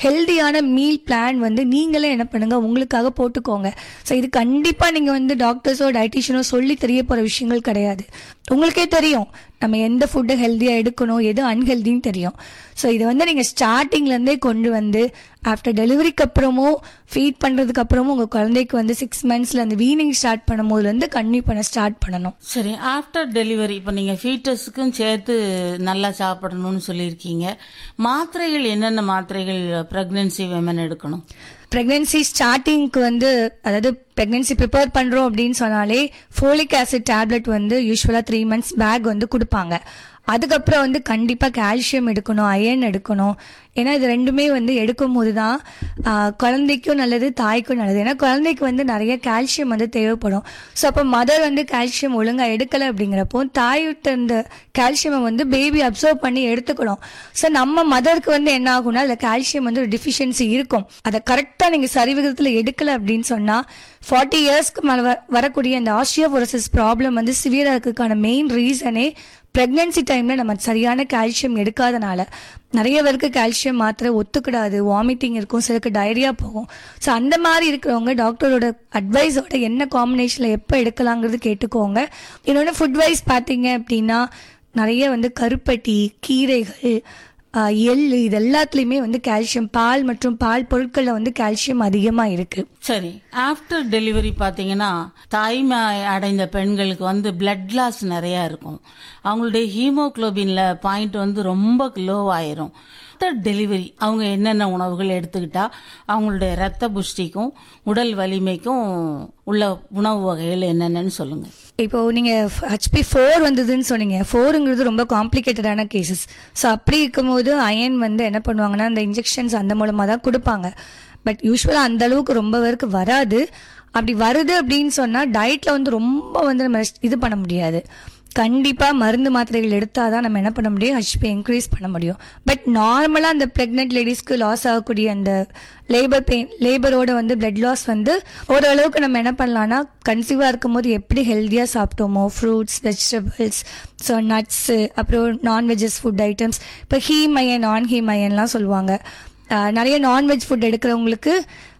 ஹெல்தியான meal plan வந்து நீங்களே என்ன பண்ணுங்க உங்களுக்காக போட்டுக்கோங்க ஸோ இது கண்டிப்பா நீங்க வந்து டாக்டர்ஸோ டயட்டிஷியனோ சொல்லி தெரிய போற விஷயங்கள் கிடையாது உங்களுக்கே தெரியும் நம்ம எந்த ஃபுட்டை ஹெல்த்தியாக எடுக்கணும் எது அன்ஹெல்தின்னு தெரியும் ஸோ இதை வந்து நீங்கள் ஸ்டார்டிங்லேருந்தே கொண்டு வந்து ஆஃப்டர் டெலிவரிக்கு அப்புறமும் ஃபீட் பண்ணுறதுக்கு அப்புறமும் உங்கள் குழந்தைக்கு வந்து சிக்ஸ் மந்த்ஸில் அந்த வீனிங் ஸ்டார்ட் பண்ணும் போதுலேருந்து கன்டினியூ பண்ண ஸ்டார்ட் பண்ணணும் சரி ஆஃப்டர் டெலிவரி இப்போ நீங்கள் ஃபீட்டஸுக்கும் சேர்த்து நல்லா சாப்பிடணும்னு சொல்லியிருக்கீங்க மாத்திரைகள் என்னென்ன மாத்திரைகள் ப்ரெக்னென்சி விமன் எடுக்கணும் ப்ரெக்னென்சி ஸ்டார்டிங்க்கு வந்து அதாவது ப்ரெக்னென்சி ப்ரிப்பேர் பண்ணுறோம் அப்படின்னு சொன்னாலே ஃபோலிக் ஆசிட் டேப்லெட் வந்து யூஸ்வலாக த்ரீ மந்த்ஸ் பேக் வந்து கொடுப்பாங்க அதுக்கப்புறம் வந்து கண்டிப்பாக கால்சியம் எடுக்கணும் அயர்ன் எடுக்கணும் ஏன்னா இது ரெண்டுமே வந்து எடுக்கும் போது தான் ஆஹ், குழந்தைக்கும் நல்லது தாய்க்கும் நல்லது ஏன்னா குழந்தைக்கு வந்து நிறைய கால்சியம் வந்து தேவைப்படும் ஸோ அப்போ மதர் வந்து கால்சியம் ஒழுங்காக எடுக்கலை அப்படிங்கிறப்போ தாய்கிட்ட இந்த கால்சியமை வந்து பேபி அப்சர்வ் பண்ணி எடுத்துக்கணும் ஸோ நம்ம மதருக்கு வந்து என்ன ஆகும்னா அதில் கால்சியம் வந்து ஒரு டிஃபிஷியன்சி இருக்கும் அதை கரெக்டாக நீங்கள் சரிவிகிதத்தில் எடுக்கலை அப்படின்னு சொன்னால் ஃபார்ட்டி இயர்ஸ்க்கு மேலே வரக்கூடிய அந்த ஆஸ்டியோபோரோசிஸ் ப்ராப்ளம் வந்து சிவியராக இருக்கிறதுக்கான மெயின் ரீசனே ப்ரெக்னென்சி டைமில் நம்ம சரியான கால்சியம் எடுக்காதனால நிறைய பேருக்கு கால்சியம் மாத்திரை ஒத்துக்கிடாது வாமிட்டிங் இருக்கும் சிலருக்கு டயரியா போகும் ஸோ அந்த மாதிரி இருக்கிறவங்க டாக்டரோட அட்வைஸோட என்ன காம்பினேஷனில் எப்போ எடுக்கலாங்கிறது கேட்டுக்கோங்க இன்னொன்று ஃபுட் வைஸ் பார்த்தீங்க அப்படின்னா நிறைய வந்து கருப்பட்டி கீரைகள் ஆஹ், எள்ளு இது எல்லாத்துலேயுமே வந்து கால்சியம் பால் மற்றும் பால் பொருட்களில் வந்து கால்சியம் அதிகமாக இருக்குது சரி ஆஃப்டர் டெலிவரி பார்த்தீங்கன்னா தாய்மை அடைந்த பெண்களுக்கு வந்து பிளட் லாஸ் நிறையா இருக்கும் அவங்களுடைய ஹீமோகுளோபின்ல பாயிண்ட் வந்து ரொம்ப லோ ஆயிரும் ஆஃப்டர் டெலிவரி அவங்க என்னென்ன உணவுகள் எடுத்துக்கிட்டா அவங்களுடைய ரத்த புஷ்டிக்கும் உடல் வலிமைக்கும் உள்ள உணவு வகைகள் என்னென்னு சொல்லுங்க இப்போ நீங்க ஹெச்பி ஃபோர் வந்ததுன்னு சொன்னீங்க ஃபோருங்கிறது ரொம்ப காம்ப்ளிகேட்டடான கேசஸ் ஸோ அப்படி இருக்கும்போது அயன் வந்து என்ன பண்ணுவாங்கன்னா அந்த இன்ஜெக்ஷன்ஸ் அந்த மூலமாக தான் கொடுப்பாங்க பட் யூஸ்வலாக அந்த அளவுக்கு ரொம்ப பேருக்கு வராது அப்படி வருது அப்படின்னு சொன்னால் டயட்டில் வந்து ரொம்ப வந்து நம்ம இது பண்ண முடியாது கண்டிப்பாக மருந்து மாத்திரைகள் எடுத்தால் தான் நம்ம என்ன பண்ண முடியும் ஹெச்பி இன்க்ரீஸ் பண்ண முடியும் பட் நார்மலாக அந்த ப்ரெக்னென்ட் லேடிஸ்க்கு லாஸ் ஆகக்கூடிய அந்த லேபர் பெயின் லேபரோட வந்து பிளட் லாஸ் வந்து ஓரளவுக்கு நம்ம என்ன பண்ணலாம்னா கன்சீவாக இருக்கும்போது எப்படி ஹெல்த்தியாக சாப்பிட்டோமோ ஃப்ரூட்ஸ் வெஜிடபிள்ஸ் ஸோ நட்ஸு அப்புறம் நான்வெஜ்ஜஸ் ஃபுட் ஐட்டம்ஸ் இப்போ ஹீம் அயன் நான் ஹீம் அயன்லாம் சொல்லுவாங்க ஆஹ் நிறைய நான்வெஜ் ஃபுட் எடுக்கிறவங்களுக்கு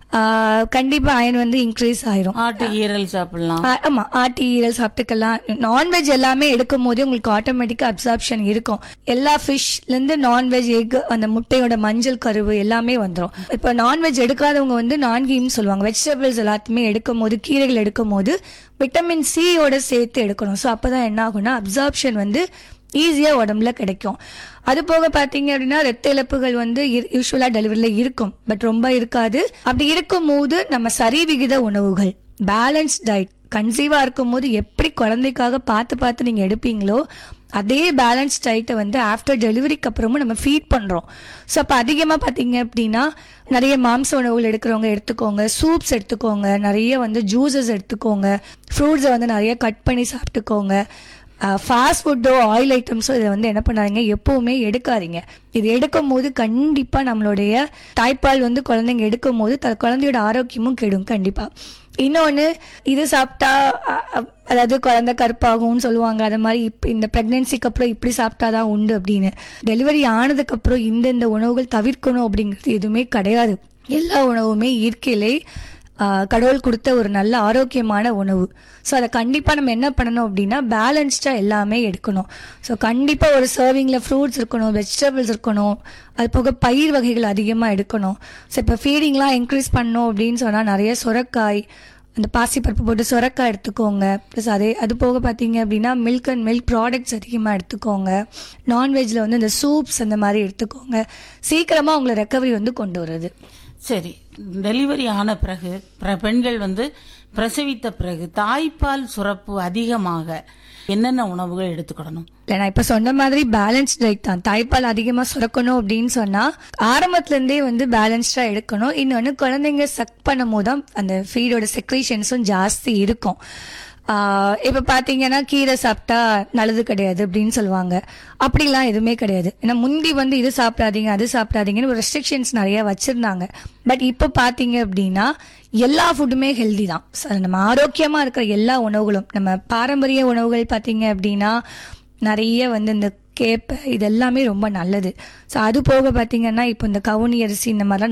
ஆஹ் கண்டிப்பா அயன் வந்து இன்க்ரீஸ் ஆயிரும் ஆட்டு ஈரல் சாப்பிடலாம் ஆ- ஆமா ஆட்டி ஈரல் சாப்பிட்டுக்கலாம் நான்வெஜ் எல்லாமே எடுக்கும் போதே உங்களுக்கு ஆட்டோமேட்டிக்கா அப்சார்ப்ஷன் இருக்கும் எல்லா ஃபிஷ்ல இருந்து நான்வெஜ் எக் அந்த முட்டையோட மஞ்சள் கருவு எல்லாமே வந்துடும் இப்போ நான்வெஜ் எடுக்காதவங்க வந்து நான்கீம்னு சொல்லுவாங்க வெஜிடபிள்ஸ் எல்லாத்தையுமே எடுக்கும் போது கீரைகள் எடுக்கும் போது விட்டமின் சியோட சேர்த்து எடுக்கணும் ஸோ அப்பதான் என்ன ஆகும்னா அப்சார்ப்ஷன் வந்து ஈஸியாக உடம்புல கிடைக்கும் அது போக பார்த்தீங்க அப்படின்னா ரத்த இழப்புகள் வந்து யூஸ்வலாக டெலிவரியில் இருக்கும் பட் ரொம்ப இருக்காது அப்படி இருக்கும் போது நம்ம சரிவிகித உணவுகள் பேலன்ஸ் டயட் கன்சீவாக இருக்கும் போது எப்படி குழந்தைக்காக பார்த்து பார்த்து நீங்கள் எடுப்பீங்களோ அதே பேலன்ஸ் டயட்டை வந்து ஆஃப்டர் டெலிவரிக்கு அப்புறமும் நம்ம ஃபீட் பண்ணுறோம் ஸோ அப்போ அதிகமாக பார்த்தீங்க அப்படின்னா நிறைய மாംസ உணவுகள் எடுக்கிறவங்க எடுத்துக்கோங்க சூப்ஸ் எடுத்துக்கோங்க நிறைய வந்து ஜூஸஸ் எடுத்துக்கோங்க ஃப்ரூட்ஸை வந்து நிறைய கட் பண்ணி சாப்பிட்டுக்கோங்க ஃபாஸ்ட் ஃபுட்டோ ஆயில் ஐட்டம்ஸோ இதை வந்து என்ன பண்ணாதீங்க எப்பவுமே எடுக்காதீங்க இது எடுக்கும் போது கண்டிப்பா நம்மளுடைய தாய்ப்பால் வந்து குழந்தைங்க எடுக்கும் போது த- குழந்தையோட ஆரோக்கியமும் கெடும் கண்டிப்பா இன்னொன்று இது சாப்பிட்டா அ- அ- அதாவது குழந்தை கருப்பாகும்னு சொல்லுவாங்க அது மாதிரி இப்போ இந்த ப்ரெக்னென்சிக்கு அப்புறம் இப்படி சாப்பிட்டாதான் உண்டு அப்படின்னு டெலிவரி ஆனதுக்கு அப்புறம் இந்தந்த உணவுகள் தவிர்க்கணும் அப்படிங்கிறது எதுவுமே கிடையாது எல்லா உணவுமே இயற்கையிலே ஆஹ் கடவுள் கொடுத்த ஒரு நல்ல ஆரோக்கியமான உணவு ஸோ அதை கண்டிப்பாக நம்ம என்ன பண்ணணும் அப்படின்னா பேலன்ஸ்டாக எல்லாமே எடுக்கணும் ஸோ கண்டிப்பாக ஒரு சர்விங்கில் ஃப்ரூட்ஸ் இருக்கணும் வெஜிடபிள்ஸ் இருக்கணும் அது போக பயிர் வகைகள் அதிகமாக எடுக்கணும் ஸோ இப்போ ஃபீடிங்லாம் இன்க்ரீஸ் பண்ணோம் அப்படின்னு சொன்னால் நிறைய சுரக்காய் அந்த பாசிப்பருப்பு போட்டு சுரக்காய் எடுத்துக்கோங்க ப்ளஸ் அதே அது போக பார்த்தீங்க அப்படின்னா மில்க் அண்ட் மில்க் ப்ராடக்ட்ஸ் அதிகமாக எடுத்துக்கோங்க நான்வெஜ்ஜில் வந்து இந்த சூப்ஸ் அந்த மாதிரி எடுத்துக்கோங்க சீக்கிரமாக உங்களை ரெக்கவரி வந்து கொண்டு வருது சரி டெலிவரி ஆன பிறகு பிர- பெண்கள் வந்து பிரசவித்த பிறகு தாய்ப்பால் சுரப்பு அதிகமாக என்னென்ன உணவுகள் எடுத்துக்கிடணும் இல்லை நான் இப்போ சொன்ன மாதிரி பேலன்ஸ் டயட் தான் தாய்ப்பால் அதிகமாக சுரக்கணும் அப்படின்னு சொன்னால் ஆரம்பத்துலேருந்தே வந்து பேலன்ஸ்டாக எடுக்கணும் இன்னொன்று குழந்தைங்க சக் பண்ணும் போது தான் அந்த ஃபீடோட செக்ரேஷன்ஸும் ஜாஸ்தி இருக்கும் இப்போ பார்த்தீங்கன்னா கீரை சாப்பிட்டா நல்லது கிடையாது அப்படின்னு சொல்லுவாங்க அப்படிலாம் எதுவுமே கிடையாது ஏன்னா முந்தி வந்து இது சாப்பிடாதீங்க அது சாப்பிடாதீங்கன்னு ஒரு ரெஸ்ட்ரிக்ஷன்ஸ் நிறைய வச்சுருந்தாங்க பட் இப்போ பார்த்தீங்க அப்படின்னா எல்லா ஃபுட்டுமே ஹெல்தி தான் So, நம்ம ஆரோக்கியமாக இருக்கிற எல்லா உணவுகளும் நம்ம பாரம்பரிய உணவுகள் பார்த்தீங்க அப்படின்னா நிறைய வந்து இந்த கேப்பை இது எல்லாமே ரொம்ப நல்லது ஸோ அது போக பார்த்தீங்கன்னா இப்போ இந்த கவுனி அரிசி இந்த மாதிரிலாம்